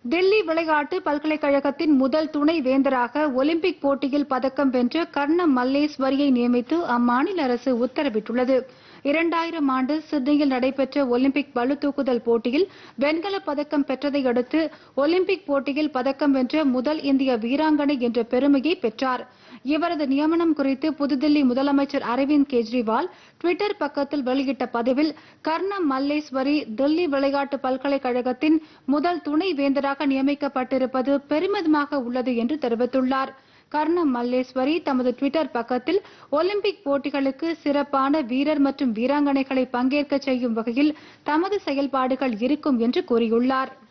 தில்லி விளையாட்டு பல்கலைக்கழகத்தின் முதல் துணை வேந்தராக ஒலிம்பிக் போட்டியில் பதக்கம் வென்ற கர்ணம் மல்லேஸ்வரியை நியமித்து அம்மாநில அரசு உத்தரவிட்டுள்ளது இரண்டாயிரம் ஆண்டு சிட்னியில் நடைபெற்ற ஒலிம்பிக் பளுதூக்குதல் போட்டியில் வெண்கலப் பதக்கம் பெற்றதை அடுத்து ஒலிம்பிக் போட்டியில் பதக்கம் வென்ற முதல் இந்திய வீராங்கனை என்ற பெருமையை பெற்றார் இவரது நியமனம் குறித்து புதுதில்லி முதலமைச்சர் அரவிந்த் கெஜ்ரிவால் டுவிட்டர் பக்கத்தில் வெளியிட்ட பதிவில் கர்ணம் மல்லேஸ்வரி தில்லி விளையாட்டு பல்கலைக்கழகத்தின் முதல் துணை வேந்தராக நியமிக்கப்பட்டிருப்பது பெருமிதமாக உள்ளது என்று தெரிவித்துள்ளார் கர்ணம் மல்லேஸ்வரி தமது டுவிட்டர் பக்கத்தில் ஒலிம்பிக் போட்டிகளுக்கு சிறப்பான வீரர் மற்றும் வீராங்கனைகளை பங்கேற்க செய்யும் வகையில் தமது செயல்பாடுகள் இருக்கும் என்று கூறியுள்ளார்